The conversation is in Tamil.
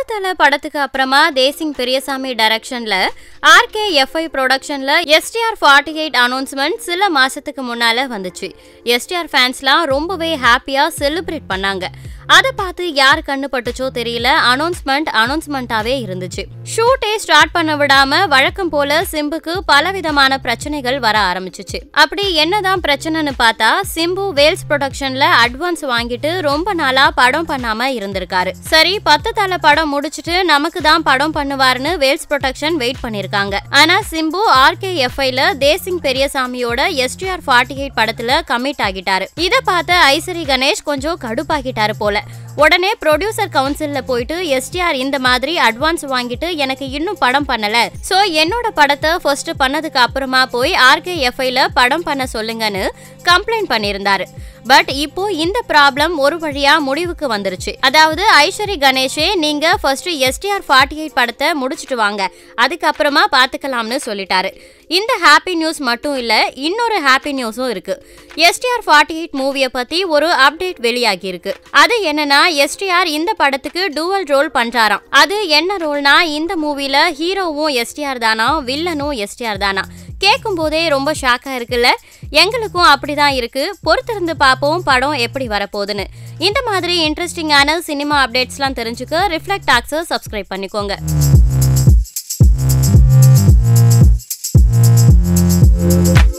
தல படத்துக்கு அப்புறமா தேசிங் பெரியசாமி டைரக்ஷன்ல ஆர்கே எஃப்ஐ ப்ரொடக்ஷன்ல எஸ்டிஆர் ஃபார்ட்டி எயிட் அனௌன்ஸ்மெண்ட் சில மாசத்துக்கு முன்னால வந்துச்சு எஸ்டிஆர் ஃபேன்ஸ்லாம் ரொம்பவே ஹாப்பியா செலிப்ரேட் பண்ணாங்க அதை பார்த்து யார் கண்ணு பட்டுச்சோ தெரியல அனௌன்ஸ்மெண்ட் அனௌன்ஸ்மெண்ட்டாவே இருந்துச்சு ஷூட்டே ஸ்டார்ட் பண்ண விடாம வழக்கம் போல சிம்புக்கு பலவிதமான பிரச்சனைகள் வர ஆரம்பிச்சுச்சு அப்படி என்னதான் பிரச்சனைன்னு பார்த்தா சிம்பு வேல்ஸ் ப்ரொடக்ஷன்ல அட்வான்ஸ் வாங்கிட்டு ரொம்ப நாளா படம் பண்ணாம இருந்திருக்காரு சரி பத்து தலை படம் முடிச்சிட்டு நமக்கு தான் படம் பண்ணுவாருன்னு வேல்ஸ் ப்ரொடக்ஷன் வெயிட் பண்ணிருக்காங்க ஆனா சிம்பு ஆர்கே எஃப்ஐல தேசிங் பெரியசாமியோட எஸ்டிஆர் ஃபார்ட்டி எயிட் படத்துல கமிட் ஆகிட்டாரு இதை பார்த்த ஐசரி கணேஷ் கொஞ்சம் கடுப்பாகிட்டாரு போல உடனே ப்ரொடியூசர் கவுன்சில்ல போயிட்டு எஸ்டிஆர் இந்த மாதிரி அட்வான்ஸ் வாங்கிட்டு எனக்கு இன்னும் படம் பண்ணல சோ என்னோட படத்தை ஃபர்ஸ்ட் பண்ணதுக்கு அப்புறமா போய் ஆர்கே எஃப்ஐல படம் பண்ண சொல்லுங்கன்னு கம்ப்ளைண்ட் பண்ணியிருந்தாரு பட் இப்போ இந்த ப்ராப்ளம் ஒரு வழியா முடிவுக்கு வந்துருச்சு அதாவது ஐஸ்வரி கணேஷே நீங்க ஃபர்ஸ்ட் எஸ்டிஆர் ஃபார்ட்டி எயிட் படத்தை முடிச்சிட்டு வாங்க அதுக்கப்புறமா பாத்துக்கலாம்னு சொல்லிட்டாரு இந்த ஹாப்பி நியூஸ் மட்டும் இல்ல இன்னொரு ஹாப்பி நியூஸும் இருக்கு எஸ்டிஆர் ஃபார்ட்டி எயிட் மூவியை பத்தி ஒரு அப்டேட் வெளியாகி இருக்கு அது என்னன்னா எஸ்டிஆர் இந்த படத்துக்கு டூவல் ரோல் பண்றாராம் அது என்ன ரோல்னா இந்த மூவில ஹீரோவும் எஸ்டிஆர் தானா வில்லனும் எஸ்டிஆர் தானா கேட்கும் போதே ரொம்ப ஷாக்கா இருக்குல்ல எங்களுக்கும் அப்படிதான் இருக்கு பொறுத்திருந்து பார்ப்போம் படம் எப்படி வரப்போகுதுன்னு இந்த மாதிரி இன்ட்ரெஸ்டிங்கான சினிமா அப்டேட்ஸ்லாம் தெரிஞ்சுக்க ரிஃப்ளெக்ட் டாக்ஸை சப்ஸ்கிரைப் பண்ணிக்கோங்க